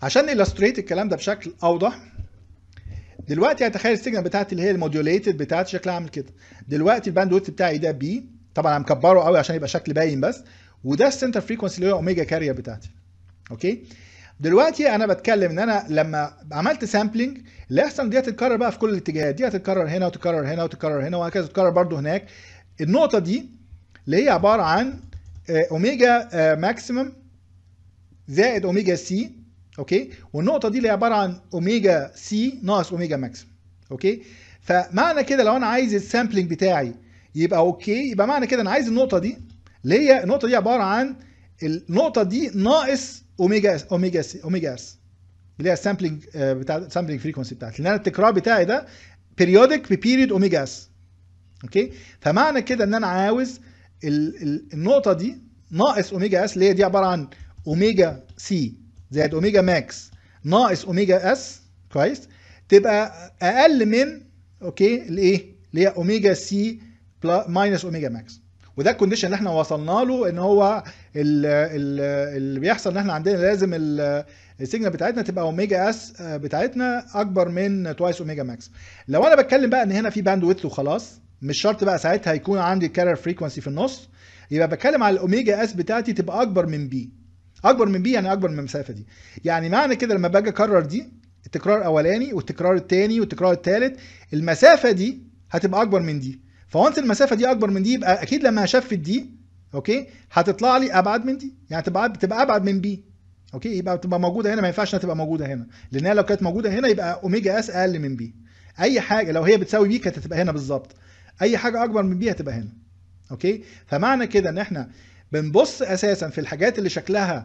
عشان illustrate الكلام ده بشكل اوضح دلوقتي هتخيل السيجنال بتاعتي اللي هي الموديوليتد بتاعتي شكلها عامل كده دلوقتي الباند ويدث بتاعي ده بي طبعا انا مكبره قوي عشان يبقى شكل باين بس وده السنتر فريكونسي اللي هو اوميجا كارير بتاعتي اوكي دلوقتي انا بتكلم ان انا لما عملت سامبلنج اللي هيحصل دي هتتكرر بقى في كل الاتجاهات دي هتتكرر هنا وتتكرر هنا وتتكرر هنا وهكذا تتكرر برضو هناك النقطه دي اللي هي عباره عن آه، اوميجا آه، ماكسيمم زائد اوميجا سي اوكي والنقطه دي اللي هي عباره عن اوميجا سي ناقص اوميجا ماكسيمم اوكي فمعنى كده لو انا عايز السامبلنج بتاعي يبقى اوكي يبقى معنى كده انا عايز النقطه دي اللي هي النقطه دي عباره عن النقطه دي ناقص اوميجا اوميجا سي اوميجا اس اللي هي السامبلنج آه، بتاع السامبلنج فريكونسي بتاعتي لان انا التكرار بتاعي ده بيريودك ببيريد اوميجا اس اوكي فمعنى كده ان انا عاوز ال ال النقطه دي ناقص اوميجا اس اللي هي دي عباره عن اوميجا سي زائد اوميجا ماكس ناقص اوميجا اس كويس تبقى اقل من اوكي الايه اللي هي اوميجا سي ماينس اوميجا ماكس وده الكونديشن اللي احنا وصلنا له ان هو ال- ال- اللي بيحصل ان احنا عندنا لازم ال- السيجنال بتاعتنا تبقى اوميجا اس بتاعتنا اكبر من توايس اوميجا ماكس لو انا بتكلم بقى ان هنا في باند ويدث وخلاص مش شرط بقى ساعتها يكون عندي كارير فريكونسي في النص يبقى بتكلم على الاوميجا اس بتاعتي تبقى اكبر من بي اكبر من بي يعني اكبر من المسافه دي يعني معنى كده لما باجي اكرر دي التكرار الاولاني والتكرار الثاني والتكرار الثالث المسافه دي هتبقى اكبر من دي فوانس المسافه دي اكبر من دي يبقى اكيد لما هشفت دي اوكي هتطلع لي ابعد من دي يعني تبقى تبقى ابعد من بي اوكي يبقى تبقى موجوده هنا ما ينفعش انها تبقى موجوده هنا لانها لو كانت موجوده هنا يبقى اوميجا اس اقل من بي اي حاجه لو هي بتساوي بي كانت هتبقى هنا بالظبط اي حاجه اكبر من بي هتبقى هنا اوكي فمعنى كده ان احنا بنبص اساسا في الحاجات اللي شكلها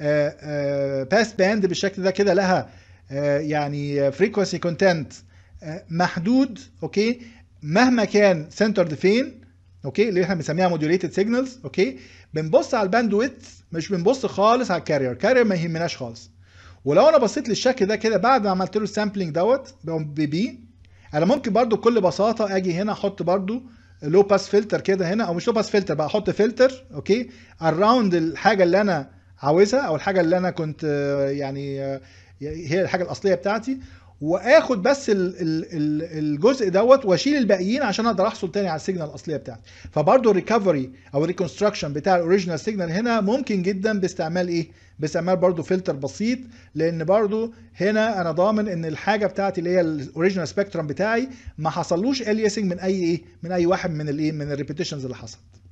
باس باند بالشكل ده كده لها آه، يعني فريكونسي كونتنت محدود اوكي مهما كان سنترد فين اوكي اللي احنا بنسميها موديوليتد سيجنالز اوكي بنبص على الباند ويدث مش بنبص خالص على الكارير الكارير ما يهمناش خالص ولو انا بصيت للشكل ده كده بعد ما عملت له السامبلنج دوت ببي انا ممكن برضو بكل بساطه اجي هنا احط برضو لو باس فلتر كده هنا او مش لو باس فلتر بقى احط فلتر اوكي اراوند الحاجه اللي انا عاوزها او الحاجه اللي انا كنت آه، يعني آه، هي الحاجه الاصليه بتاعتي واخد بس ال ال ال الجزء دوت واشيل الباقيين عشان اقدر احصل تاني على السيجنال الاصليه بتاعتي فبرضه الريكفري او الريكونستراكشن بتاع الاوريجينال سيجنال هنا ممكن جدا باستعمال ايه باستعمال برضه فلتر بسيط لان برضه هنا انا ضامن ان الحاجه بتاعتي اللي هي الاوريجينال سبيكترم بتاعي ما حصلوش الياسنج من اي ايه من اي واحد من الايه من الريبيتيشنز اللي حصلت